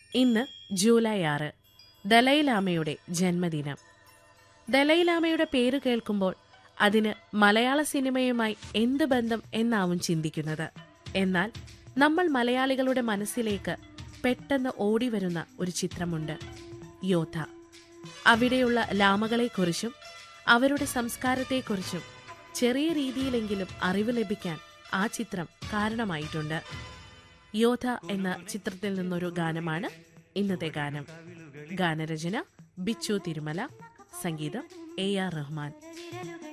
ഇന്ന് ജൂലൈ ആറ് ദലൈലാമയുടെ ജന്മദിനം ദലൈലാമയുടെ പേര് കേൾക്കുമ്പോൾ അതിന് മലയാള സിനിമയുമായി എന്ത് ബന്ധം എന്നാവും ചിന്തിക്കുന്നത് എന്നാൽ നമ്മൾ മലയാളികളുടെ മനസ്സിലേക്ക് പെട്ടെന്ന് ഓടിവരുന്ന ഒരു ചിത്രമുണ്ട് യോധ അവിടെയുള്ള ലാമകളെക്കുറിച്ചും അവരുടെ സംസ്കാരത്തെക്കുറിച്ചും ചെറിയ രീതിയിലെങ്കിലും അറിവ് ലഭിക്കാൻ ആ ചിത്രം കാരണമായിട്ടുണ്ട് യോധ എന്ന ചിത്രത്തിൽ നിന്നൊരു ഗാനമാണ് ഇന്നത്തെ ഗാനം ഗാനരചന ബിച്ചു തിരുമല സംഗീതം എ ആർ റഹ്മാൻ വിരലുകൾ